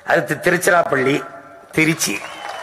அடுத்து திருச்சிராப்பள்ளி திருச்சி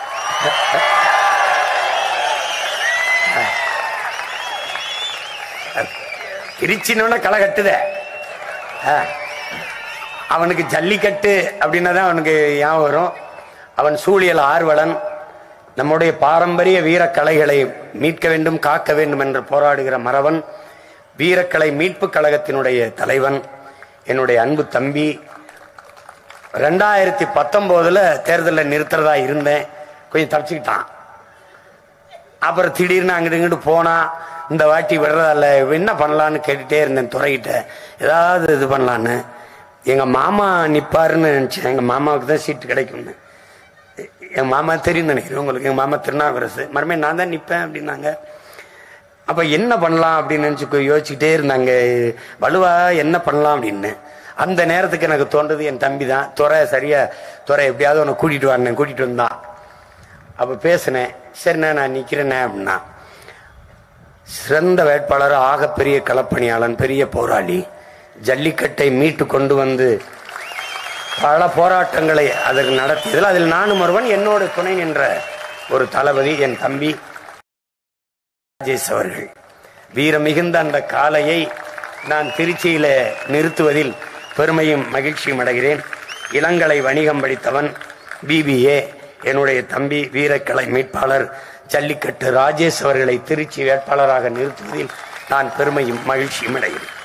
திருச்சின்னு களை கட்டுதே ஆ. அவனுக்கு ஜல்லிக்கட்டு அப்படின்னா தான் அவனுக்கு ஞாபகம் வரும் அவன் சூழியல் ஆர்வலன் நம்முடைய பாரம்பரிய வீரக்கலைகளை மீட்க வேண்டும் காக்க வேண்டும் என்று போராடுகிற மறவன் வீரக்கலை மீட்பு கழகத்தினுடைய தலைவன் என்னுடைய அன்பு தம்பி ரெண்டாயிரத்தி பத்தொன்பதுல தேர்தலில் நிறுத்துறதா இருந்தேன் கொஞ்சம் தப்பிச்சுக்கிட்டான் அப்புறம் திடீர்னு அங்கிட்டு இங்கிட்டு போனா இந்த வாட்டி விடுறதால என்ன பண்ணலான்னு கேட்டுட்டே இருந்தேன் துறைகிட்ட ஏதாவது இது பண்ணலான்னு எங்க மாமா நிப்பாருன்னு நினைச்சேன் எங்க மாமாவுக்கு தான் சீட்டு கிடைக்கும்னு என் மாமா தெரியும் நினைக்கிறேன் உங்களுக்கு எங்க மாமா திருநாவுக்கரசு மறுபடியும் நான் தான் நிப்பேன் அப்படின்னாங்க அப்ப என்ன பண்ணலாம் அப்படின்னு நினைச்சு யோசிச்சுட்டே இருந்தாங்க வலுவா என்ன பண்ணலாம் அப்படின்னு அந்த நேரத்துக்கு எனக்கு தோன்றது என் தம்பி தான் துறை சரியா துறை எப்படியாவது உன்னை கூட்டிட்டு வரேன் கூட்டிட்டு வந்தான் அப்ப பேசினேன் சரிண்ணே நான் நிக்கிறேனே அப்படின்னா சிறந்த வேட்பாளர் ஆகப்பெரிய களப்பணியாளன் பெரிய போராளி ஜல்லிக்கட்டை மீட்டு கொண்டு வந்து பல போராட்டங்களை அதற்கு நடத்தியதில் அதில் நானும் ஒருவன் என்னோட துணை நின்ற ஒரு தளபதி என் தம்பி ராஜேஷ் அவர்கள் வீரம் மிகுந்த அந்த காலையை நான் திருச்சியில நிறுத்துவதில் பெருமையும் மகிழ்ச்சியும் அடைகிறேன் இளங்கலை வணிகம் படித்தவன் பிபிஏ என்னுடைய தம்பி வீரக்கலை மீட்பாளர் ஜல்லிக்கட்டு ராஜேஷ் அவர்களை திருச்சி வேட்பாளராக நிறுத்துவதில் நான் பெருமையும் மகிழ்ச்சியும் அடைகிறேன்